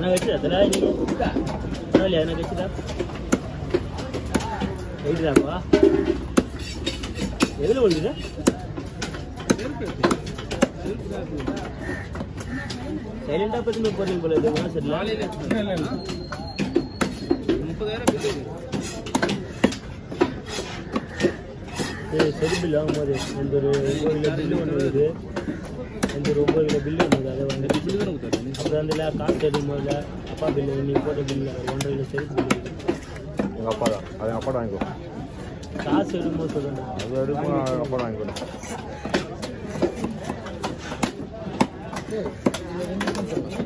பணம் கட்சிதா தலா நீங்க பரவாயில்லையா எதனா கட்சிதா ரைட்டுதாப்பா எதில் விழுந்துது சைலண்டாக பற்றி போறீங்க போல இது ஒன்றும் சரியில்லை சரி சரி பில் வாங்கும்போது இந்த ஒரு ஒம்பது கிலோ பில்லு ஒன்று வருது இந்த ஒரு ஒம்பது கிலோ பில்லு ஒன்று வருது அதை வந்து அப்புறம் அந்த இல்லை காசு எடுக்கும்போது அப்பா பில்லு நீ போட்ட பில்லு ஒரு ஒன்றரை கிலோ சரி பில்லு எங்கள் அப்பா தான் அது எங்கள் அப்பா தான் வாங்கிக்கோ காசு எடுக்கும்போது சொல்லுங்க அது எடுக்கும் எங்கள் அப்பா தான் வாங்கிக்கோ